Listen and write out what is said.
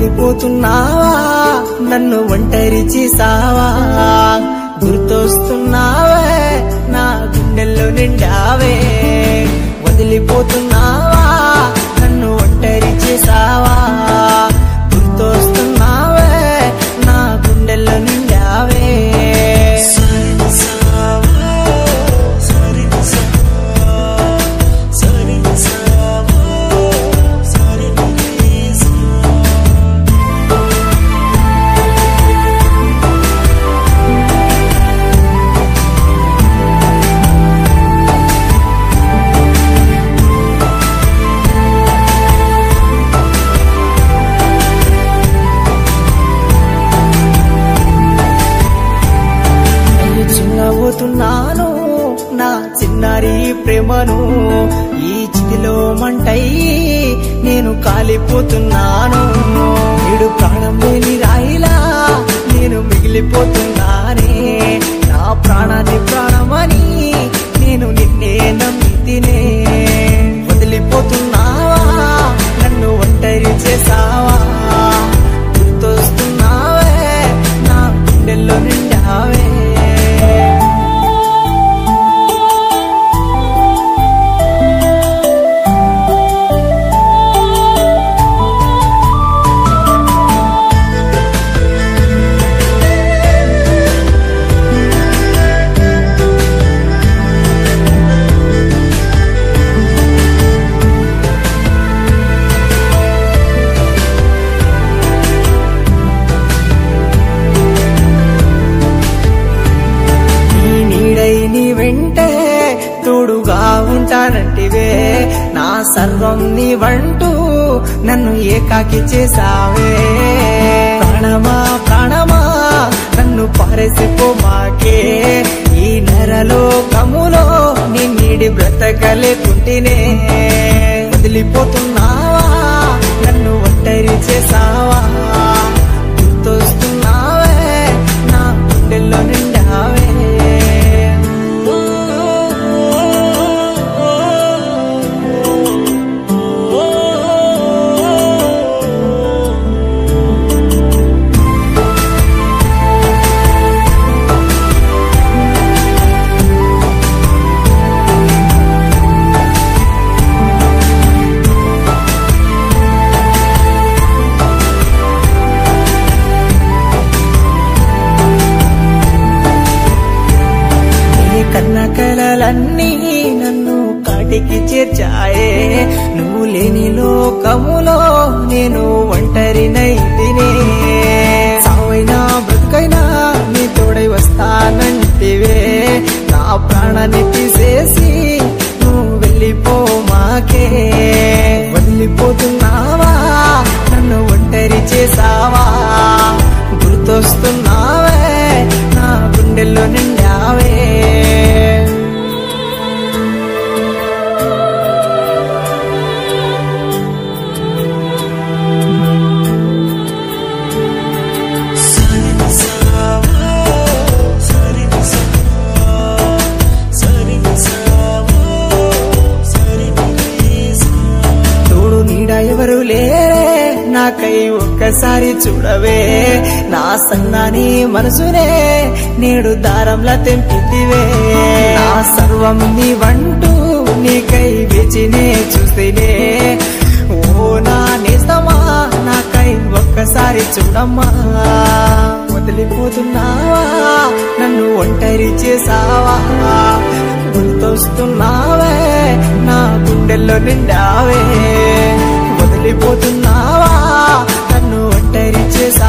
వదిలిపోతున్నావా నన్ను ఒంటరి చేసావా గుర్తొస్తున్నావే నా గుండెల్లో నిండావే వదిలిపోతున్నావా నన్ను ఒంటరి చేసావా గుర్తొస్తున్నావే నా గుండెల్లో నిండావే నేను చిన్నబోతున్నాను నా చిన్నారి ప్రేమను ఈ చితిలో మంటై నేను కాలిపోతున్నాను నేడు ప్రాణం లేని రాయిలా నేను మిగిలిపోతున్నానే నా ప్రాణాన్ని ప్రాణమని నేను నిన్నే నమ్మితినే వదిలిపోతున్నావా నన్ను ఒంటరి చేసావా గుర్తొస్తున్నావే నా గుండెల్లో నిండావే నీ నీడై నీ వెంటే తోడుగా ఉంటానంటివే నా సర్వం నీ వంటూ నన్ను ఏకాకి చేసావే ప్రాణమా ప్రాణమా నన్ను పారేసిపోమాకే ఈ నెరలో కములో నీ నీడి బ్రతకలేకుంటేనే వదిలిపోతున్నావా నన్ను ఒంటరి చేసావా గుర్తొస్తున్నావే నా గుండెల్లో నిండావే నీ కన్న కలలన్నీ నన్ను కాటికి చేర్చాయే నువ్వు లేని లోకములో నేను ఒంటరినైతినే సావైనా బ్రతుకైనా నీ తోడై వస్తానంటివే నా ప్రాణాన్ని తీసేసి నువ్వు వెళ్ళిపో మాకే వదిలిపోతున్నావా నన్ను ఒంటరి చేసావా గుర్తొస్తున్నావే నా గుండెల్లో నిండావే తోడు నీడ ఎవరు లేరే నాకై ఒక్కసారి చూడవే నా సన్నాని మనసునే నేడు దారంలా తెంపితివే నా సర్వం నీ వంటూ నీకై వేచినే చూస్తేనే ఓ నా నేస్తమా నాకై ఒక్కసారి చూడమ్మా వదిలిపోతున్నావా నన్ను ఒంటరి చేసావా గుర్తొస్తున్నావే నా గుండెల్లో నిండావే వదిలిపోతున్నావా నన్ను ఒంటరి చేసావా